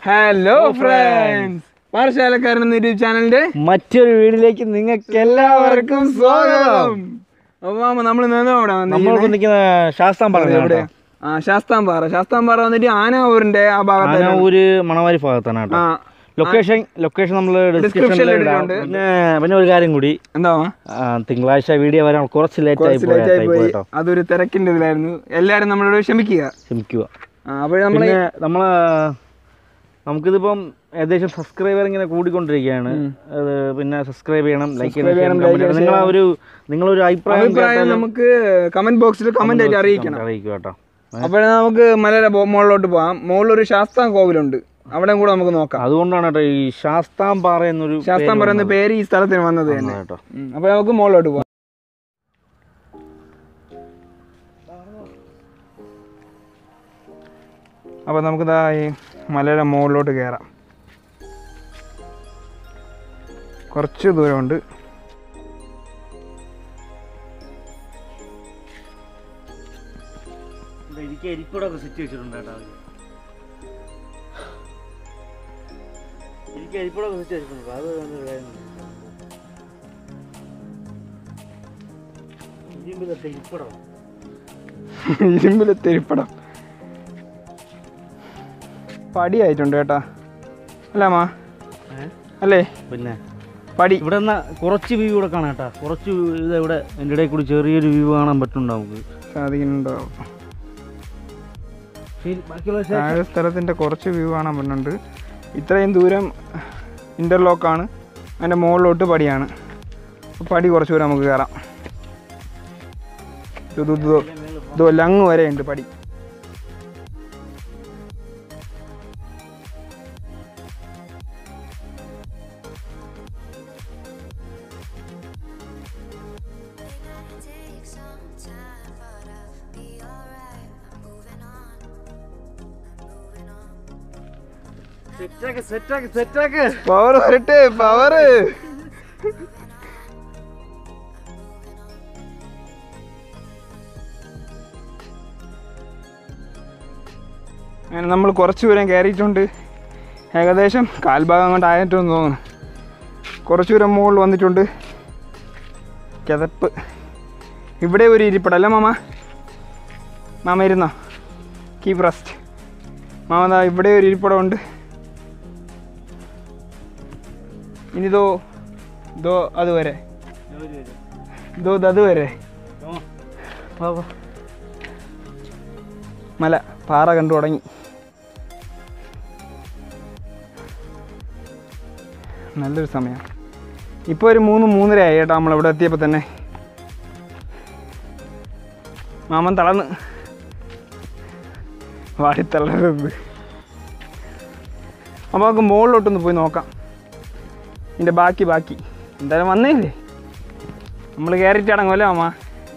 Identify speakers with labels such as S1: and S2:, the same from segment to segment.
S1: Hello friends പാറശാലക്കാരൻ എന്ന YouTube ചാനലിന്റെ
S2: മറ്റൊരു വീഡിയോയിലേക്ക് നിങ്ങൾക്ക്
S1: എല്ലാവർക്കും സ്വാഗതം അപ്പൊ മാമ നമ്മൾ അവിടെ
S2: നമ്മൾ നിൽക്കുന്ന ശാസ്താം
S1: ഇവിടെ
S2: പറഞ്ഞു
S1: ആ ശാസ്താംപാറ ശാസ്താംപാറ വന്നിട്ട് ആനാവൂരിന്റെ ആ ഭാഗത്ത്
S2: ഒരു മണവാരി ഭാഗത്താണ് കേട്ടോ
S1: ആ
S2: ലൊക്കേഷൻ ലൊക്കേഷൻ നമ്മൾ
S1: Description ൽ
S2: ഡിസ്ക്രിപ്ഷനിൽ
S1: ഇട്ടിട്ടുണ്ട്.
S2: പിന്നെ പിന്നെ ഒരു കാര്യം കൂടി
S1: എന്താ മാമ?
S2: ആ, തിങ്കളാഴ്ച വീഡിയോ വരാൻ കുറച്ച് ലേറ്റ് ആയി
S1: കുറച്ച്
S2: പോയി
S1: late ആയി പോയി
S2: കേട്ടോ
S1: അതൊരു തിരക്കിന്റെ ഇതിലായിരുന്നു എല്ലാരും നമ്മളോട് ക്ഷമിക്കുക
S2: ക്ഷമിക്കുക
S1: അപ്പോൾ നമ്മൾ
S2: പിന്നെ നമ്മള് നമുക്കിതിപ്പം ഏകദേശം സബ്സ്ക്രൈബർ ഇങ്ങനെ കൂടിക്കൊണ്ടിരിക്കുകയാണ് അത് പിന്നെ സബ്സ്ക്രൈബ് ചെയ്യണം ലൈക്ക് ചെയ്യണം
S1: ചെയ്യണം,
S2: comment
S1: like
S2: ചെയ്യണം. നിങ്ങളെ ഒരു നിങ്ങളൊരു അഭിപ്രായം
S1: അഭിപ്രായം
S2: കേട്ടാലും
S1: നമുക്ക് കമന്റ് ബോക്സിൽ കമന്റ് ആയിട്ട് അറിയിക്കണം
S2: അറിയിക്കുക കേട്ടോ
S1: അപ്പോൾ നമുക്ക് മലയുടെ ബോ- മുകളിലോട്ട് പോകാം മുകളിലൊരു ശാസ്താം കോവിലുണ്ട് അവിടെ കൂടെ നമുക്ക് നോക്കാം
S2: അതുകൊണ്ടാണ് കേട്ടോ ഈ ശാസ്താംപാറ എന്നൊരു
S1: ശാസ്താം പറയുന്ന പേര് ഈ സ്ഥലത്തിന് വന്നത് തന്നെ
S2: പേര് കേട്ടോ
S1: ഉം. അപ്പോൾ നമുക്ക് മുകളിലോട്ട് പോകാം അപ്പോൾ നമുക്ക് ദാ ഈ മലയുടെ മുകളിലോട്ട് കയറാം കുറച്ച് ദൂരമുണ്ട്
S2: എനിക്ക് എരിക്കൂടൊക്കെ സെറ്റ് വെച്ചിട്ടുണ്ട് കേട്ടോ എനിക്ക് എരിക്കൂടൊക്കെ സെറ്റ് വെച്ചിട്ടുണ്ട് അത് നല്ലൊരു കാര്യം ഇരുമ്പിലത്തെ ഇരിപ്പടം
S1: ഇരുമ്പിലെ തെരിപ്പടം പടിയായിട്ടുണ്ട് കേട്ടാ അല്ല മാ അല്ലേ
S2: പിന്നെ
S1: പടി
S2: ഇവിടെ നിന്ന് കുറച്ച് വ്യൂ ഇവിടെ കാണാം കേട്ടോ കുറച്ച് ഇത് ഇവിടെ എൻ്റെ ഇടയിൽ കൂടി ചെറിയൊരു വ്യൂ കാണാൻ പറ്റുന്നുണ്ട് നമുക്ക്
S1: സാധിക്കുന്നുണ്ടോ
S2: ശരി, ബാക്കിയുള്ള ശേ-
S1: താഴെ സ്ഥലത്തിൻ്റെ കുറച്ച് വ്യൂ കാണാൻ പറ്റുന്നുണ്ട് ഇത്രയും ദൂരം ഇൻ്റർലോക്കാണ് അതിൻ്റെ മുകളിലോട്ട് പടിയാണ് അപ്പോൾ പടി കുറച്ച് ദൂരം നമുക്ക് കയറാം ഇത് ഇത് ഇത് ഇത് ലങ് വരെ ഉണ്ട് പടി
S3: Take some time, but I'll be alright. I'm moving on. I'm moving on.
S2: സെറ്റാക്ക് സെറ്റാക്ക് സെറ്റാക്ക്
S1: പവർ വരട്ടെ പവർ അങ്ങനെ നമ്മൾ കുറച്ച് ദൂരം കയറിയിട്ടുണ്ട് ഏകദേശം കാൽഭാഗം കൊണ്ട് ആയിട്ടുണ്ടെന്ന് തോന്നുന്നു കുറച്ച് ദൂരം മുകളിൽ വന്നിട്ടുണ്ട് കിതപ്പ് ഇവിടെ ഒരു ഇരിപ്പടല്ലേ മാമ മാമ ഇരുന്നോ കീപ് റെസ്റ്റ് മാമ ദാ ഇവിടെ ഒരു ഇരിപ്പടമുണ്ട് ഇനി ഇതോ ഇതോ അതുവരെ ഇതോ ഇത് അതുവരെ മല പാറ കണ്ടു തുടങ്ങി നല്ലൊരു സമയം ഇപ്പോൾ ഒരു മൂന്ന് മൂന്നര ആയി കേട്ടോ നമ്മളിവിടെ എത്തിയപ്പോൾ തന്നെ മാമൻ തളർന്ന് വാടി തളരുന്നത് അപ്പോൾ നമുക്ക് മുകളിലോട്ടൊന്ന് പോയി നോക്കാം ഇതിൻ്റെ ബാക്കി ബാക്കി എന്തായാലും വന്നേല്ലേ നമ്മൾ കയറിയിട്ട് അടങ്ങുമല്ലോ അമ്മ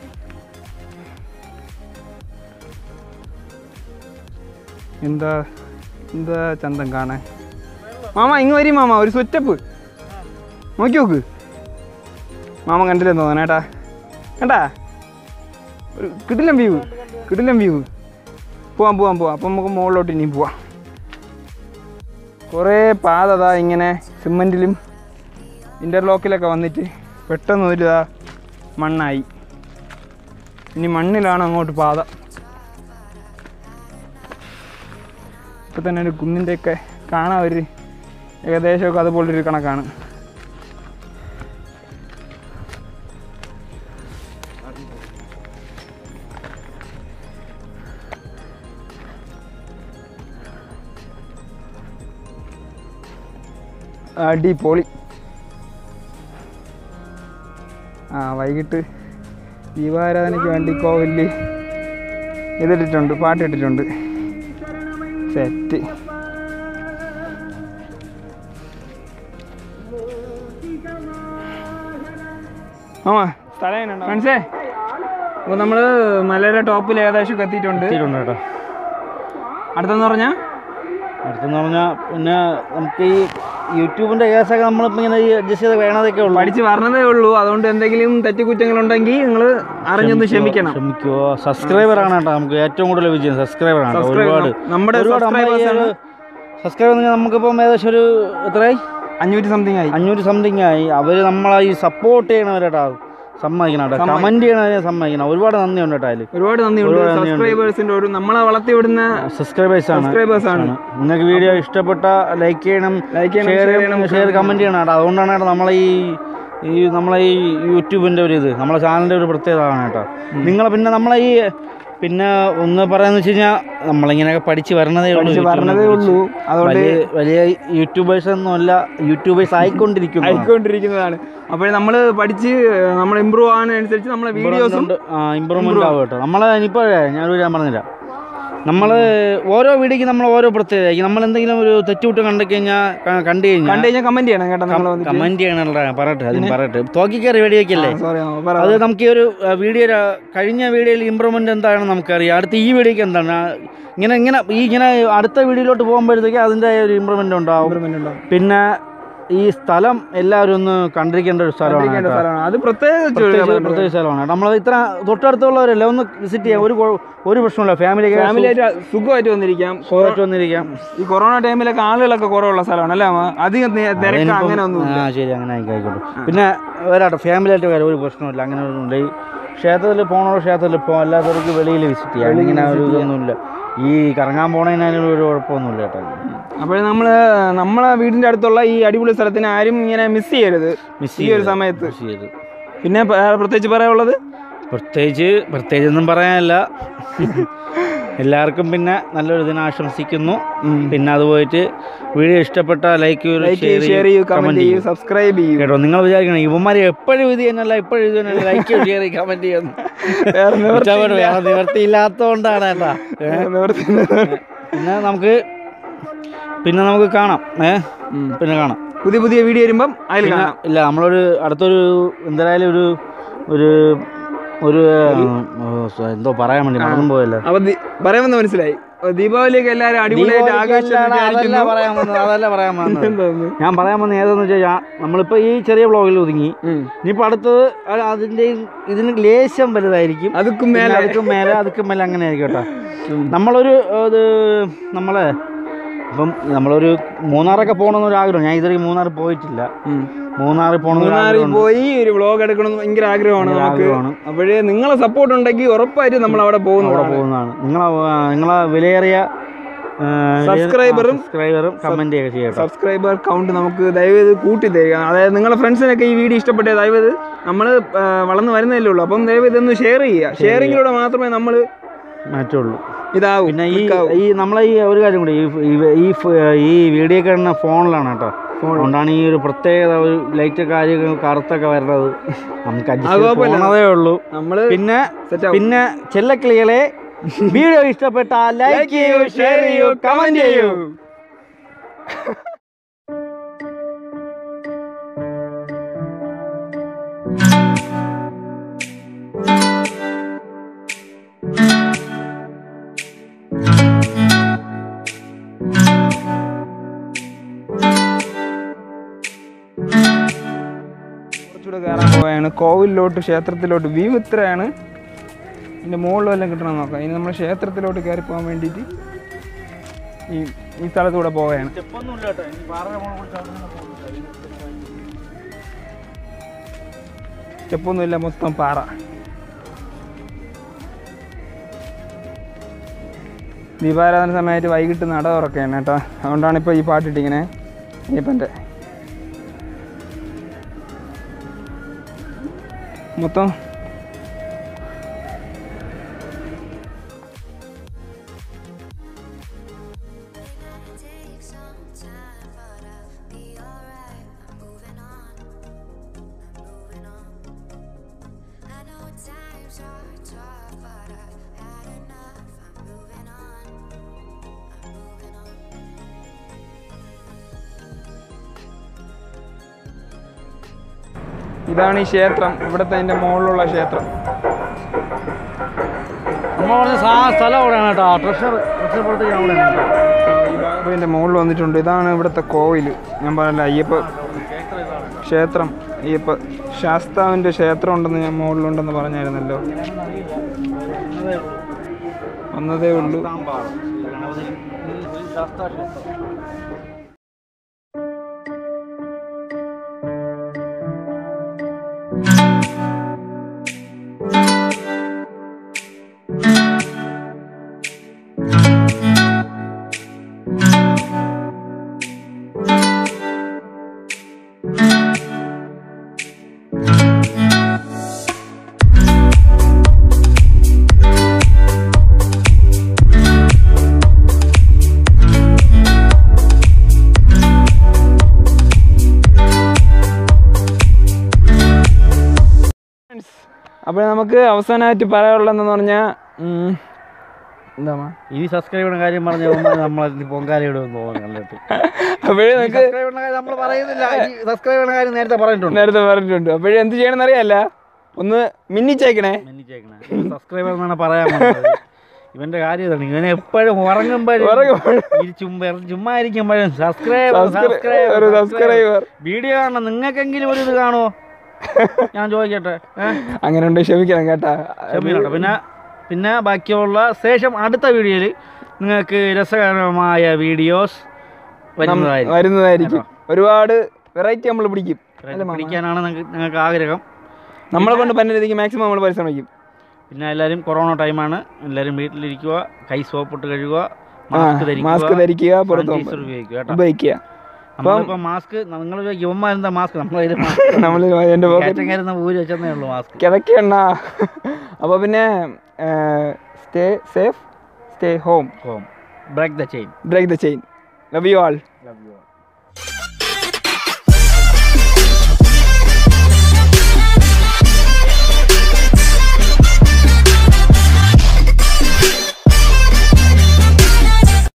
S1: എന്താ എന്താ ചന്തം കാണാൻ മാമ ഇങ്ങ് വരി മാമ ഒരു സ്വറ്റപ്പ് നോക്കി നോക്ക് മാമ കണ്ടില്ലെന്ന് തോന്നണം ഏട്ടാ കണ്ടാ ഒരു കിടിലം വ്യൂ കിടിലം വ്യൂ പോവാം പോവാം പോവാം അപ്പം നമുക്ക് മുകളിലോട്ട് ഇനിയും പോവാം കുറേ പാത ദാ ഇങ്ങനെ സിമെൻറ്റിലും ഇൻ്റർലോക്കിലൊക്കെ വന്നിട്ട് പെട്ടെന്ന് ഒരു ഇതാ മണ്ണായി ഇനി മണ്ണിലാണ് അങ്ങോട്ട് പാത ഇപ്പം തന്നെ ഒരു കുന്നിൻ്റെയൊക്കെ കാണാൻ ഒരു ഏകദേശമൊക്കെ അതുപോലൊരു കണക്കാണ് അടിപൊളി ആ വൈകിട്ട് ദീപാരാധനയ്ക്ക് വേണ്ടി കോവിലിൽ ഇതിട്ടിട്ടുണ്ട് പാട്ടിട്ടിട്ടുണ്ട് സെറ്റ് ആമാ മനസ്സേ അപ്പോൾ നമ്മൾ മലയുടെ ടോപ്പിൽ ഏകദേശം എത്തിയിട്ടുണ്ട്
S2: എത്തിയിട്ടുണ്ട് കേട്ടോ
S1: അടുത്തെന്ന് പറഞ്ഞാൽ
S2: അടുത്തെന്ന് പറഞ്ഞാൽ പിന്നെ നമുക്ക് ഈ യൂട്യൂബിൻ്റെ കേസൊക്കെ നമ്മളിപ്പോൾ ഇങ്ങനെ അഡ്ജസ്റ്റ് ചെയ്ത് വേണതൊക്കെ ഉള്ളൂ
S1: പഠിച്ച് പറഞ്ഞതേ ഉള്ളൂ അതുകൊണ്ട് എന്തെങ്കിലും തെറ്റുകുറ്റങ്ങളുണ്ടെങ്കിൽ നിങ്ങൾ അറിഞ്ഞൊന്ന് ക്ഷമിക്കണം
S2: ക്ഷമിക്കുമോ സബ്സ്ക്രൈബർ ആണ് കേട്ടോ നമുക്ക് ഏറ്റവും കൂടുതൽ വിജയം സബ്സ്ക്രൈബർ ആണ് കേട്ടോ.
S1: Subscriber
S2: ഒരുപാട്
S1: നമ്മുടെ
S2: ഒരുപാട് നമ്മളെ ഈ
S1: subscribers
S2: ഒരു-
S1: ആണ്.
S2: സബ്സ്ക്രൈബ് നമുക്കിപ്പം ഏകദേശം ഒരു എത്രയായി
S1: അഞ്ഞൂറ്റി സംതിങ് ആയി
S2: അഞ്ഞൂറ് സംതിങ് ആയി അവർ നമ്മളെ ഈ സപ്പോർട്ട് ചെയ്യണവരേട്ടാ സമ്മതിക്കണം കേട്ടോ കമൻറ്റ് ചെയ്യണവരെ സമ്മതിക്കണം ഒരുപാട് നന്ദിയുണ്ട് കേട്ടോ അതിൽ
S1: ഒരുപാട് നന്ദിയുണ്ട്
S2: ഒരുപാട് നന്ദിയുണ്ട്.
S1: സബ്സ്ക്രൈബേഴ്സിന്റെ ഒരു നമ്മളെ വളർത്തി വിടുന്ന
S2: സബ്സ്ക്രൈബേഴ്സ് ആണ്
S1: സബ്സ്ക്രൈബേഴ്സ് ആണ്
S2: നിങ്ങൾക്ക് വീഡിയോ ഇഷ്ടപ്പെട്ട ലൈക്ക് ചെയ്യണം
S1: ലൈക്ക് ചെയ്യണം
S2: ഷെയർ
S1: ഷെയർ
S2: ചെയ്യണം
S1: ചെയ്യണം
S2: ഷെയർ കമൻറ്റ് ചെയ്യണം കേട്ടോ അതുകൊണ്ടാണ് കേട്ടോ നമ്മളെ ഈ ഈ നമ്മളെ ഈ യൂട്യൂബിൻ്റെ ഒരു ഇത് നമ്മളെ ചാനലിൻ്റെ ഒരു പ്രത്യേകതയാണ് കേട്ടോ നിങ്ങളെ പിന്നെ നമ്മളെ ഈ പിന്നെ ഒന്ന് പറയാന്ന് വെച്ച് കഴിഞ്ഞാൽ നമ്മളിങ്ങനെയൊക്കെ പഠിച്ച് വരണതേ ഉള്ളൂ
S1: പഠിച്ച്
S2: യൂട്യൂബിനെ
S1: വരണതേ
S2: കുറിച്ച്.
S1: ഉള്ളൂ അതുകൊണ്ട്
S2: വലിയ വലിയ യൂട്യൂബേഴ്സ് ഒന്നും അല്ല യൂട്യൂബേഴ്സ് ആയിക്കൊണ്ടിരിക്കുന്നു
S1: ആയിക്കൊണ്ടിരിക്കുന്നതാണ് അപ്പോൾ നമ്മൾ പഠിച്ച് നമ്മൾ ഇമ്പ്രൂവ് ആകുന്നതനുസരിച്ച് നമ്മളെ വീഡിയോസും
S2: ഇമ്പ്രൂവ്മെന്റ് ആവും കേട്ടോ നമ്മളെ ഇനിയിപ്പോൾ ഞാനൊരു ഞാൻ പറഞ്ഞില്ല നമ്മൾ ഓരോ വീഡിയോക്ക് നമ്മൾ ഓരോ പ്രത്യേകത നമ്മൾ എന്തെങ്കിലും ഒരു തെറ്റുകുറ്റം കണ്ടു കഴിഞ്ഞാൽ കണ്ടു കഴിഞ്ഞാൽ
S1: കണ്ടു കഴിഞ്ഞാൽ കമന്റ് ചെയ്യണം കേട്ടോ നിങ്ങൾ വന്നിട്ട്
S2: കമന്റ് ചെയ്യണല്ലോ പറയട്ടെ അതിന് പറയട്ടെ തോക്കി കയറി വെടിവെക്കല്ലേ
S1: സോറി പറ
S2: അത് നമുക്ക് ഈ ഒരു വീഡിയോ കഴിഞ്ഞ വീഡിയോയിൽ ഇമ്പ്രൂവ്മെന്റ് എന്താണെന്ന് നമുക്കറിയാം അടുത്ത ഈ വീഡിയോക്ക് എന്താണ് ആ, ഇങ്ങനെ ഇങ്ങനെ ഈ ഇങ്ങനെ അടുത്ത വീഡിയോയിലോട്ട് പോകുമ്പോഴത്തേക്ക് അതിൻ്റെ ഒരു ഇമ്പ്രൂവ്മെന്റ് ഉണ്ടാവും
S1: Improvement ഉണ്ടാവും.
S2: പിന്നെ ഈ സ്ഥലം എല്ലാവരും ഒന്ന് കണ്ടിരിക്കേണ്ട ഒരു സ്ഥലമാണ്
S1: കണ്ടിരിക്കേണ്ട
S2: കേട്ടോ.
S1: സ്ഥലമാണ്. അത് പ്രത്യേകിച്ച് ഒരു
S2: പ്രത്യേകിച്ച്
S1: കാര്യം.
S2: പ്രത്യേക സ്ഥലമാണ് നമ്മൾ ഇത്ര തൊട്ടടുത്തുള്ളവരല്ല ഒന്ന് വിസിറ്റ് ചെയ്യാം ഒരു കുഴ- ഒരു പ്രശ്നമില്ല ഫാമിലി
S1: ഫാമിലി ആയിട്ട് സുഖമായിട്ട് വന്നിരിക്കാം
S2: സുഖമായിട്ട് വന്നിരിക്കാം
S1: ഈ കൊറോണ ടൈമിലൊക്കെ ആളുകളൊക്കെ കുറവുള്ള സ്ഥലമാണ് അല്ലേ അമ്മ? അധികം തി- തിരക്ക് അങ്ങനെ ഒന്നും
S2: ആ ശരി അങ്ങനെ ആയിക്കോട്ടെ പിന്നെ വരാട്ടെ ഫാമിലി ആയിട്ട് വരാം ഒരു പ്രശ്നമില്ല അങ്ങനെ ഒന്നുമില്ല ഈ ക്ഷേത്രത്തിൽ പോകണോ ക്ഷേത്രത്തിൽ പോകാം അല്ലാത്തവർക്ക് വെളിയിൽ വിസിറ്റ് ചെയ്യാം ഇങ്ങനെ ഒരു ഇതൊന്നുമില്ല ഈ കറങ്ങാൻ പോണതിനും ഒരു കുഴപ്പമൊന്നുമില്ല കേട്ടോ
S1: അപ്പോൾ നമ്മൾ നമ്മളെ വീടിന്റെ അടുത്തുള്ള ഈ അടിപൊളി സ്ഥലത്തിന് ആരും ഇങ്ങനെ മിസ് ചെയ്യരുത്
S2: മിസ്
S1: ഈ ഒരു സമയത്ത്
S2: മിസ് ചെയ്ത്
S1: പിന്നെ പ- പ്രത്യേകിച്ച് പറയാനുള്ളത്
S2: പ്രത്യേകിച്ച് പ്രത്യേകിച്ചൊന്നും പറയാനില്ല എല്ലാവർക്കും പിന്നെ നല്ലൊരു ദിനം ആശംസിക്കുന്നു പിന്നെ അത് പോയിട്ട് വീഡിയോ ഇഷ്ടപ്പെട്ട ലൈക്ക്
S1: ലൈക്ക് ഷെയർ ചെയ്യൂ കമന്റ് ചെയ്യൂ സബ്സ്ക്രൈബ് ചെയ്യൂ
S2: കേട്ടോ നിങ്ങൾ വിചാരിക്കണം ഇവന്മാര് എപ്പോഴും ഇത് തന്നെയല്ല എപ്പോഴും ഇത് തന്നെയല്ല ലൈക്ക് ഷെയർ കമന്റ് ചെയ്യുന്നു
S1: വേറെ നിവർത്തി
S2: ഇഷ്ടപ്പെട്ടു. വേറെ നിവർത്തിയില്ലാത്തതുകൊണ്ടാണ് കേട്ടാ ഏ?
S1: നിവർത്തി
S2: പിന്നെ നമുക്ക് പിന്നെ നമുക്ക് കാണാം ഏ
S1: ഉം.
S2: പിന്നെ കാണാം
S1: പുതിയ പുതിയ വീഡിയോ വരുമ്പം അതിൽ
S2: പിന്നെ
S1: കാണാം
S2: ഇല്ല നമ്മളൊരു അടുത്തൊരു എന്തായാലും ഒരു ഒരു ഒരു ഓ, എന്തോ പറയാൻ വേണ്ടി മറന്നും പോയല്ലോ
S1: അപ്പൊ ദി- പറയാമെന്ന് മനസ്സിലായി അപ്പൊ ദീപാവലിയൊക്കെ എല്ലാവരും അടിപൊളിയായിട്ട്
S2: ദീപാവലിക്കല്ല, അതല്ല പറയാൻ വന്നത് അതല്ല പറയാൻ വന്നത് ഞാൻ പറയാൻ വന്നത് ഏതെന്ന് വെച്ചാൽ നമ്മളിപ്പോൾ ഈ ചെറിയ വ്ളോഗിൽ ഒതുങ്ങി ഇനിയിപ്പോൾ അടുത്തത് അത് അതിൻ്റെയും ഇതിന് ലേശം വലുതായിരിക്കും
S1: അതുക്കും
S2: പിന്നെ
S1: മേലെ
S2: അതുക്കും മേലെ അതുക്കും മേലെ അങ്ങനെ ആയിരിക്കും കേട്ടോ നമ്മളൊരു അത് നമ്മളെ ഇപ്പം നമ്മളൊരു മൂന്നാറൊക്കെ പോകണമെന്നൊരു ആഗ്രഹം ഞാൻ ഇതുവരെ മൂന്നാർ പോയിട്ടില്ല മൂന്നാറിൽ പോകണമെന്നൊരു
S1: മൂന്നാറിൽ
S2: ആഗ്രഹം
S1: പോയി ഒരു വ്ളോഗ് എടുക്കണം എന്ന് ഭയങ്കര ആഗ്രഹമാണ്
S2: ഭയങ്കര
S1: നമുക്ക്
S2: ആഗ്രഹമാണ്.
S1: അപ്പോഴേ നിങ്ങളെ സപ്പോർട്ട് ഉണ്ടെങ്കിൽ ഉറപ്പായിട്ടും നമ്മൾ അവിടെ
S2: അവിടെ
S1: പോകുന്നതാണ്
S2: പോകുന്നതാണ് നിങ്ങളെ നിങ്ങളെ വിലയേറിയ
S1: സബ്സ്ക്രൈബറും
S2: സബ്സ്ക്രൈബറും കമന്റ് ഒക്കെ ചെയ്യട്ടോ
S1: സബ്സ്ക്രൈബർ കൗണ്ട് നമുക്ക് ദയവേത് കൂട്ടി തരിക അതായത് നിങ്ങളുടെ ഫ്രണ്ട്സിനൊക്കെ ഈ വീഡിയോ ഇഷ്ടപ്പെട്ട ദയവേത് നമ്മൾ വളർന്നു വരുന്നതല്ലേ ഉള്ളൂ അപ്പം ദയവേത് ഒന്ന് ഷെയർ ചെയ്യുക ഷെയറിങ്ങിലൂടെ മാത്രമേ നമ്മൾ
S2: മാറ്റുള്ളൂ
S1: ഇതാവും
S2: പിന്നെ ഈ
S1: click ആവും.
S2: ഈ നമ്മളെ ഈ ഒരു കാര്യം കൂടി ഈ ഈ- ഈ ഫ്- ഈ വീഡിയോ കാണുന്ന ഫോണിലാണ് കേട്ടോ അതുകൊണ്ടാണ് ഈ ഒരു പ്രത്യേകത ഒരു ലൈറ്റ് കാര്യങ്ങൾ കറുത്തൊക്കെ വരുന്നത് നമുക്ക്
S1: അത്
S2: adjust
S1: കുഴപ്പമില്ല.
S2: പോണതേ ഉള്ളൂ
S1: നമ്മള്
S2: പിന്നെ
S1: സെറ്റ് ആവും
S2: പിന്നെ ചെല്ലക്കിളികളെ വീഡിയോ ഇഷ്ടപ്പെട്ട ലൈക്ക് ചെയ്യൂ ഷെയർ ചെയ്യൂ കമന്റ് ചെയ്യൂ
S1: കുറച്ചുകൂടെ കയറാൻ പോവുകയാണ് കോവിലിലോട്ട് ക്ഷേത്രത്തിലോട്ട് വ്യൂ ഇത്രയാണ് ഇതിൻ്റെ മുകളിലും എല്ലാം കിട്ടണം നോക്കാം ഇനി നമ്മൾ ക്ഷേത്രത്തിലോട്ട് കയറി പോകാൻ വേണ്ടിയിട്ട് ഈ ഈ സ്ഥലത്തൂടെ പോവുകയാണ് സ്റ്റെപ്പൊന്നുമില്ല മൊത്തം പാറ ദീപാരാധന സമയത്ത് വൈകിട്ട് നട തുറക്കുകയാണ് കേട്ടോ അതുകൊണ്ടാണ് ഇപ്പോൾ ഈ പാട്ടിട്ടിങ്ങനെ അയ്യപ്പൻ്റെ മൊത്തം
S3: Take some time, but I'll be alright. I'm moving on. I'm moving on. I know times are tough, but I've had enough. I'm moving on. I'm moving on.
S1: ഇതാണ് ഈ ക്ഷേത്രം ഇവിടുത്തെ അതിൻ്റെ മുകളിലുള്ള ക്ഷേത്രം
S2: നമ്മൾ പറഞ്ഞ സാ- സ്ഥലം അവിടെയാണ് കേട്ടോ ട്രഷർ ട്രഷർ പുറത്തേക്ക് അവിടെയാണ് കേട്ടോ
S1: അപ്പോൾ ഇതിൻ്റെ മുകളിൽ വന്നിട്ടുണ്ട് ഇതാണ് ഇവിടുത്തെ കോവിൽ ഞാൻ പറഞ്ഞില്ല അയ്യപ്പ ക്ഷേത്രം അയ്യപ്പ ശാസ്താവിൻ്റെ ക്ഷേത്രം ഉണ്ടെന്ന് ഞാൻ മുകളിലുണ്ടെന്ന് പറഞ്ഞായിരുന്നല്ലോ വന്നതേ ഉള്ളൂ അപ്പോൾ നമുക്ക് അവസാനമായിട്ട് പറയാനുള്ളതെന്ന് പറഞ്ഞാൽ എന്താ
S2: ഇനി സബ്സ്ക്രൈബ് ചെയ്യുന്ന കാര്യം പറഞ്ഞ നമ്മൾ പൊങ്കാല ഇടുമെന്ന് തോന്നുന്നു കണ്ടിട്ട്
S1: അപ്പോഴേ നമുക്ക്
S2: സബ്സ്ക്രൈബ് ചെയ്യുന്ന കാര്യം നമ്മൾ പറയുന്നില്ല സബ്സ്ക്രൈബ് ചെയ്യുന്ന കാര്യം നേരത്തെ പറഞ്ഞിട്ടുണ്ട്
S1: നേരത്തെ പറഞ്ഞിട്ടുണ്ട് അപ്പോഴേ എന്ത് ചെയ്യണമെന്ന് അറിയാല്ല ഒന്ന് മിന്നിച്ചേക്കണേ
S2: സബ്സ്ക്രൈബർ എന്നാണ് പറയാൻ വന്നത് ഇവന്റെ കാര്യം ഇതാണ് ഇവനെ എപ്പോഴും ഉറങ്ങുമ്പോഴും
S1: ഉറങ്ങുമ്പോഴും.
S2: ഈ ചുമ്മാ ചുമ്മാ ഇരിക്കുമ്പോഴും സബ്സ്ക്രൈബ്
S1: Subscribe- ഒരു subscriber.
S2: വീഡിയോ കാണണം നിങ്ങൾക്കെങ്കിലും ഒരു ഇത് കാണുമോ ഞാൻ ചോദിക്കട്ടെ ഏഹ്
S1: അങ്ങനെ ഉണ്ട് ക്ഷമിക്കണം കേട്ടാ
S2: ക്ഷമിക്കണം പിന്നെ പിന്നെ ബാക്കിയുള്ള ശേഷം അടുത്ത വീഡിയോയിൽ നിങ്ങൾക്ക് രസകരമായ വീഡിയോസ് വരുന്നതായിരിക്കും
S1: വരുന്നതായിരിക്കും ഒരുപാട് വെറൈറ്റി നമ്മൾ പിടിക്കും അല്ലേ മാമ?
S2: പിടിക്കാനാണ് നിങ്ങൾക്ക് നിങ്ങൾക്ക് ആഗ്രഹം
S1: നമ്മളെ കൊണ്ട് പറ്റുന്ന രീതിക്ക് മാക്സിമം നമ്മൾ പരിശ്രമിക്കും
S2: പിന്നെ എല്ലാവരും കൊറോണ ടൈമാണ് എല്ലാവരും വീട്ടിലിരിക്കുക കൈ സോപ്പിട്ട് കഴുകുക
S1: ആ
S2: മാസ്ക്
S1: മാസ്ക് ധരിക്കുക പുറത്ത്
S2: സാനിറ്റൈസർ
S1: പോകുമ്പോൾ
S2: ഉപയോഗിക്കുക കേട്ടോ
S1: ഉപയോഗിക്കുക
S2: നമ്മളിപ്പോൾ മാസ്ക് നിങ്ങൾ യുവന്മാരെന്താ മാസ്ക് നമ്മൾ
S1: നമ്മൾ എൻ്റെ പോക്കറ്റ്
S2: കയറുന്ന ഊരി വെച്ചെന്നേ ഉള്ളൂ മാസ്ക്
S1: കിടക്കണ്ണ അപ്പോൾ പിന്നെ stay safe stay home
S2: home break the chain
S1: break the chain love you all
S2: love U